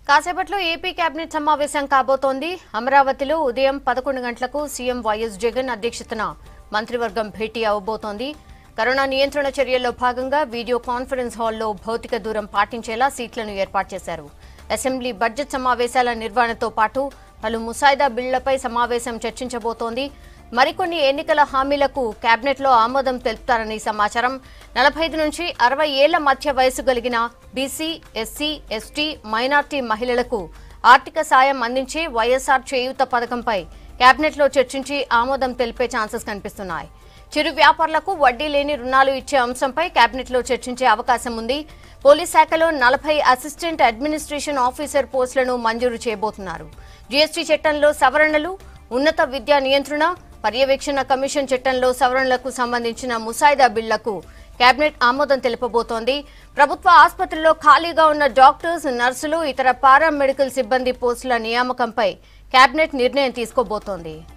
కాసేపట్లో AP cabinet సమావేశం కాబోతోంది అమరావతిలో ఉదయం పదకొండు గంటలకు సీఎం వైఎస్ జగన్ అధ్యక్షతన మంత్రివర్గం భేటీ అవబోతోంది కరోనా నియంత్రణ చర్యల్లో భాగంగా వీడియో కాన్ఫరెన్స్ హాల్లో భౌతిక దూరం పాటించేలా సీట్లను ఏర్పాటు చేశారు అసెంబ్లీ బడ్జెట్ సమావేశాల నిర్వహణతో పాటు పలు ముసాయిదా బిళ్లపై సమావేశం చర్చించబోతోంది మరికొన్ని ఎన్నికల హామీలకు కేబినెట్లో ఆమోదం తెలుపుతారని సమాచారం నలభై ఐదు నుంచి అరవై ఏళ్ల మధ్య వయసు కలిగిన బీసీ ఎస్సీ ఎస్టీ మైనార్టీ మహిళలకు ఆర్థిక సాయం అందించే వైఎస్ఆర్ చేయూత పథకంపై కేబినెట్లో చర్చించి ఆమోదం తెలిపే ఛాన్సెస్ కనిపిస్తున్నాయి చిరు వ్యాపారులకు వడ్డీ లేని రుణాలు ఇచ్చే అంశంపై కేబినెట్లో చర్చించే అవకాశం ఉంది పోలీస్ శాఖలో నలభై అసిస్టెంట్ అడ్మినిస్ట్రేషన్ ఆఫీసర్ పోస్టులను మంజూరు చేయబోతున్నారు జీఎస్టీ చట్టంలో సవరణలు ఉన్నత విద్యా నియంత్రణ పర్యవేక్షణ కమిషన్ చట్టంలో సవరణలకు సంబంధించిన ముసాయిదా బిళ్లకు కేబినెట్ ఆమోదం తెలుపబోతోంది ప్రభుత్వ ఆసుపత్రుల్లో ఖాళీగా ఉన్న డాక్టర్స్ నర్సులు ఇతర పారామెడికల్ సిబ్బంది పోస్టుల నియామకంపై కేబినెట్ నిర్ణయం తీసుకోబోతోంది